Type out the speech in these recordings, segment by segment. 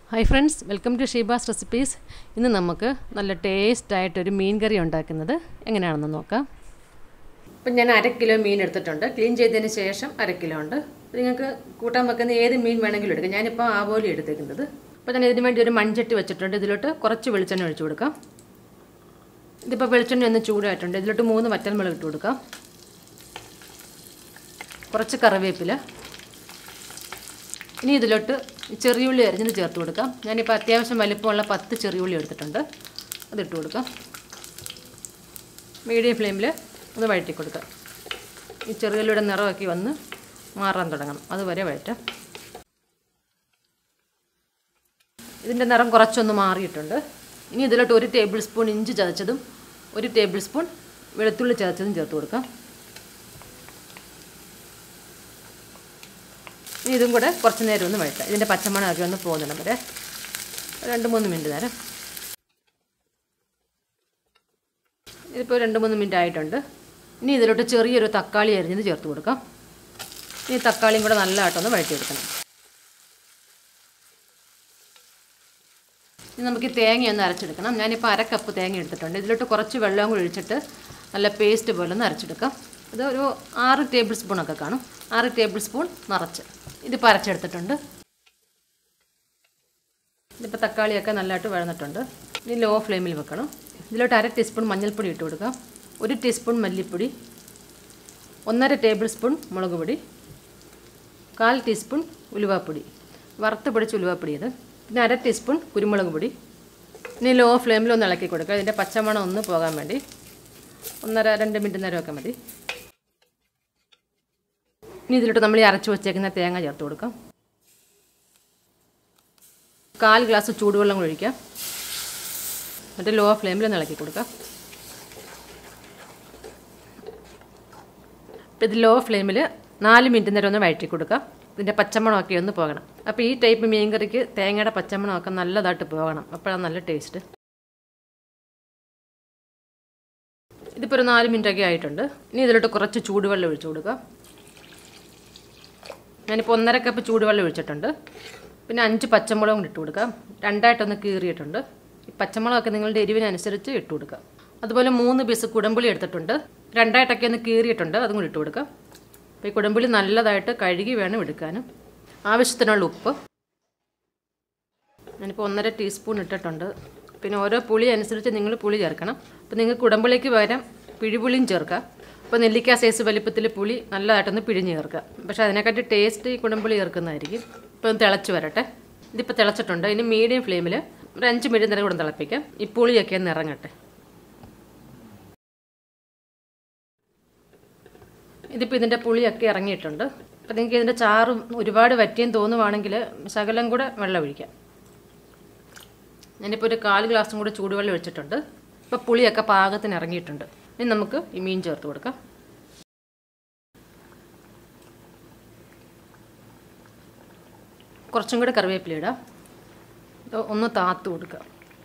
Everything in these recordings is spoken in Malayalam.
hi friends welcome to Sheeba's recipes ഇന്ന് നമുക്ക് നല്ല ടേസ്റ്റായിട്ടൊരു മീൻ കറി ഉണ്ടാക്കുന്നത് എങ്ങനെയാണെന്ന് നോക്കാം ഇപ്പം ഞാൻ അര കിലോ മീൻ എടുത്തിട്ടുണ്ട് ക്ലീൻ ചെയ്തതിന് ശേഷം അര കിലോ ഉണ്ട് നിങ്ങൾക്ക് കൂട്ടാൻ വെക്കുന്ന ഏത് മീൻ വേണമെങ്കിലും എടുക്കാം ഞാനിപ്പോൾ ആവോലി എടുത്തേക്കുന്നത് അപ്പോൾ ഞാൻ ഇതിന് വേണ്ടി ഒരു മൺചട്ടി വെച്ചിട്ടുണ്ട് ഇതിലോട്ട് കുറച്ച് വെളിച്ചെണ്ണ ഒഴിച്ചു കൊടുക്കാം ഇതിപ്പോൾ വെളിച്ചെണ്ണ ഒന്ന് ചൂടായിട്ടുണ്ട് ഇതിലോട്ട് മൂന്ന് വറ്റൽമുളക് ഇട്ട് കൊടുക്കാം കുറച്ച് കറിവേപ്പില ഇനി ഇതിലോട്ട് ചെറിയുള്ളി അരിഞ്ഞത് ചേർത്ത് കൊടുക്കാം ഞാനിപ്പോൾ അത്യാവശ്യം വലിപ്പമുള്ള പത്ത് ചെറിയുള്ളി എടുത്തിട്ടുണ്ട് അതിട്ട് കൊടുക്കാം മീഡിയം ഫ്ലെയിമിൽ ഒന്ന് വഴറ്റി കൊടുക്കാം ഈ ചെറിയുള്ളിയുടെ നിറമൊക്കെ വന്ന് മാറാൻ തുടങ്ങണം അതുവരെ വഴറ്റാം ഇതിൻ്റെ നിറം കുറച്ചൊന്ന് മാറിയിട്ടുണ്ട് ഇനി ഇതിലോട്ട് ഒരു ടേബിൾ സ്പൂൺ ഇഞ്ചി ചതച്ചതും ഒരു ടേബിൾ സ്പൂൺ വെളുത്തുള്ളി ചതച്ചതും ചേർത്ത് കൊടുക്കാം ഇനി ഇതും കൂടെ കുറച്ച് നേരം ഒന്ന് വഴറ്റാം ഇതിൻ്റെ പച്ചമണമൊക്കെ ഒന്ന് പോകുന്നുണ്ട് വരെ രണ്ട് മൂന്ന് മിനിറ്റ് നേരം ഇതിപ്പോൾ രണ്ട് മൂന്ന് മിനിറ്റ് ആയിട്ടുണ്ട് ഇനി ഇതിലോട്ട് ചെറിയൊരു തക്കാളി അരിഞ്ഞത് ചേർത്ത് കൊടുക്കാം ഇനി തക്കാളിയും കൂടെ നല്ലതായിട്ടൊന്ന് വഴറ്റിയെടുക്കണം ഇനി നമുക്ക് ഈ തേങ്ങ ഒന്ന് അരച്ചെടുക്കണം ഞാനിപ്പോൾ അര കപ്പ് തേങ്ങ എടുത്തിട്ടുണ്ട് ഇതിലോട്ട് കുറച്ച് വെള്ളം കൂടി ഒഴിച്ചിട്ട് നല്ല പേസ്റ്റ് പോലെ ഒന്ന് അരച്ചെടുക്കാം ഇത് ഒരു ആറ് ടേബിൾ സ്പൂണൊക്കെ കാണും ആറ് ടേബിൾ സ്പൂൺ നിറച്ച് ഇതിപ്പോൾ അരച്ചെടുത്തിട്ടുണ്ട് ഇതിപ്പോൾ തക്കാളിയൊക്കെ നല്ലതായിട്ട് വഴന്നിട്ടുണ്ട് ഇനി ലോ ഫ്ലെയിമിൽ വെക്കണം ഇതിലോട്ട് അര ടീസ്പൂൺ മഞ്ഞൾപ്പൊടി ഇട്ട് കൊടുക്കാം ഒരു ടീസ്പൂൺ മല്ലിപ്പൊടി ഒന്നര ടേബിൾ സ്പൂൺ മുളക് പൊടി കാൽ ടീസ്പൂൺ ഉലുവാപ്പൊടി വറുത്ത് പൊടിച്ച ഉലുവാപ്പൊടി ഇത് പിന്നെ അര ടീസ്പൂൺ കുരുമുളക് പൊടി ഇനി ലോ ഫ്ലെയിമിൽ ഒന്ന് ഇളക്കി കൊടുക്കുക ഇതിൻ്റെ പച്ചമണം ഒന്ന് പോകാൻ വേണ്ടി ഒന്നര രണ്ട് മിനിറ്റ് നേരമൊക്കെ മതി ഇനി ഇതിലോട്ട് നമ്മൾ ഈ അരച്ച് വെച്ചേക്കുന്ന തേങ്ങ ചേർത്ത് കൊടുക്കാം കാൽ ഗ്ലാസ് ചൂടുവെള്ളം കൂടി ഒഴിക്കാം എന്നിട്ട് ലോ ഫ്ലെയിമിൽ ഒന്ന് ഇളക്കി കൊടുക്കാം അപ്പോൾ ഇത് ലോ ഫ്ലെയിമിൽ നാല് മിനിറ്റ് നേരം ഒന്ന് വഴറ്റി കൊടുക്കാം ഇതിൻ്റെ പച്ചമണമൊക്കെ ഒന്ന് പോകണം അപ്പോൾ ഈ ടൈപ്പ് മീൻ കറിക്ക് തേങ്ങയുടെ പച്ചമണമൊക്കെ നല്ലതായിട്ട് പോകണം അപ്പോഴാണ് നല്ല ടേസ്റ്റ് ഇതിപ്പോൾ ഒരു നാല് മിനിറ്റൊക്കെ ആയിട്ടുണ്ട് ഇനി ഇതിലോട്ട് കുറച്ച് ചൂടുവെള്ളം ഒഴിച്ചു കൊടുക്കാം ഞാനിപ്പോൾ ഒന്നര കപ്പ് ചൂടുവെള്ളം ഒഴിച്ചിട്ടുണ്ട് പിന്നെ അഞ്ച് പച്ചമുളകും കൂടി ഇട്ട് കൊടുക്കാം രണ്ടായിട്ടൊന്ന് കീറിയിട്ടുണ്ട് ഈ പച്ചമുളകൊക്കെ നിങ്ങളുടെ എരിവിനനുസരിച്ച് ഇട്ട് കൊടുക്കാം അതുപോലെ മൂന്ന് പീസ് കുടമ്പുളി എടുത്തിട്ടുണ്ട് രണ്ടായിട്ടൊക്കെ ഒന്ന് കീറിയിട്ടുണ്ട് അതും കൂടി ഇട്ട് കൊടുക്കാം അപ്പോൾ ഈ കുടമ്പുളി നല്ലതായിട്ട് കഴുകി വേണം എടുക്കാനും ആവശ്യത്തിനുള്ള ഉപ്പ് ഞാനിപ്പോൾ ഒന്നര ടീസ്പൂൺ ഇട്ടിട്ടുണ്ട് പിന്നെ ഓരോ പുളി അനുസരിച്ച് നിങ്ങൾ പുളി ചേർക്കണം അപ്പോൾ നിങ്ങൾക്ക് കുടമ്പുളിക്ക് പകരം പിഴിപുളിയും ചേർക്കാം അപ്പോൾ നെല്ലിക്ക സൈസ് വലിപ്പത്തിൽ പുളി നല്ലതായിട്ടൊന്ന് പിഴിഞ്ഞ് ചേർക്കുക പക്ഷേ അതിനെക്കാട്ടി ടേസ്റ്റ് ഈ കുടമ്പുളി ചേർക്കുന്നതായിരിക്കും ഇപ്പോൾ ഒന്ന് തിളച്ച് വരട്ടെ ഇതിപ്പോൾ തിളച്ചിട്ടുണ്ട് ഇനി മീഡിയം ഫ്ലെയിമിൽ ഒരു അഞ്ച് മിനിറ്റ് നേരം കൂടെ തിളപ്പിക്കാം ഈ പുളിയൊക്കെ ഒന്ന് ഇറങ്ങട്ടെ ഇതിപ്പോൾ ഇതിൻ്റെ പുളിയൊക്കെ ഇറങ്ങിയിട്ടുണ്ട് അപ്പോൾ നിങ്ങൾക്ക് ഇതിൻ്റെ ചാറും ഒരുപാട് വറ്റിയും തോന്നുവാണെങ്കിൽ ശകലം കൂടെ വെള്ളം ഒഴിക്കാം ഞാനിപ്പോൾ ഒരു കാൽ ഗ്ലാസും കൂടെ ചൂടുവെള്ളം ഒഴിച്ചിട്ടുണ്ട് ഇപ്പോൾ പുളിയൊക്കെ പാകത്തിന് ഇറങ്ങിയിട്ടുണ്ട് ഇനി നമുക്ക് ഈ മീൻ ചേർത്ത് കൊടുക്കാം കുറച്ചും കൂടെ കറിവേപ്പില ഇടാം ഇത് ഒന്ന് താത്ത് കൊടുക്കുക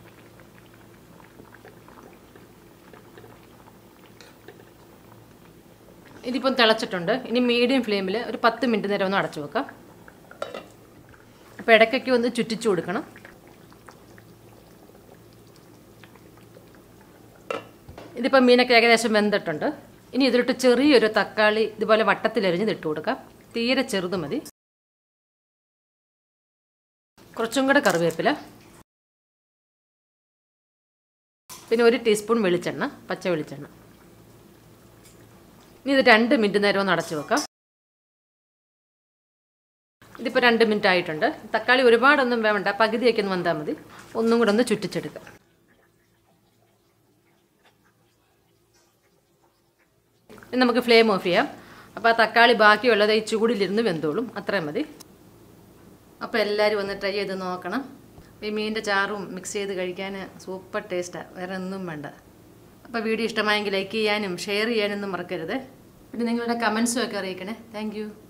ഇതിപ്പം തിളച്ചിട്ടുണ്ട് ഇനി മീഡിയം ഫ്ലെയിമിൽ ഒരു പത്ത് മിനിറ്റ് നേരം ഒന്ന് അടച്ചു വെക്കാം അപ്പോൾ ഇടയ്ക്കൊക്കെ ഒന്ന് ചുറ്റിച്ചു കൊടുക്കണം ഇതിപ്പോൾ മീനൊക്കെ ഏകദേശം വെന്തിട്ടുണ്ട് ഇനി ഇതിലിട്ട് ചെറിയൊരു തക്കാളി ഇതുപോലെ വട്ടത്തിലരിഞ്ഞ് ഇട്ട് കൊടുക്കാം തീരെ ചെറുത് മതി കുറച്ചും കൂടെ കറിവേപ്പില പിന്നെ ഒരു ടീസ്പൂൺ വെളിച്ചെണ്ണ പച്ച വെളിച്ചെണ്ണ ഇനി ഇത് രണ്ട് മിനിറ്റ് നേരം ഒന്ന് അടച്ചു വെക്കാം ഇതിപ്പോൾ രണ്ട് മിനിറ്റ് ആയിട്ടുണ്ട് തക്കാളി ഒരുപാടൊന്നും വേണ്ട പകുതിയൊക്കെ ഒന്ന് വന്നാൽ മതി ഒന്നും കൂടെ ഒന്ന് ചുറ്റിച്ചെടുക്കാം ഇനി നമുക്ക് ഫ്ലെയിം ഓഫ് ചെയ്യാം അപ്പോൾ ആ തക്കാളി ബാക്കിയുള്ളത് ഈ ചൂടിലിരുന്ന് വെന്തോളും അത്രയും മതി അപ്പോൾ എല്ലാവരും ഒന്ന് ട്രൈ ചെയ്ത് നോക്കണം ഈ മീനിൻ്റെ ചാറും മിക്സ് ചെയ്ത് കഴിക്കാൻ സൂപ്പർ ടേസ്റ്റാണ് വേറെ ഒന്നും വേണ്ട അപ്പോൾ വീഡിയോ ഇഷ്ടമായെങ്കിൽ ലൈക്ക് ചെയ്യാനും ഷെയർ ചെയ്യാനൊന്നും മറക്കരുത് പിന്നെ നിങ്ങളുടെ കമൻസും ഒക്കെ അറിയിക്കണേ താങ്ക്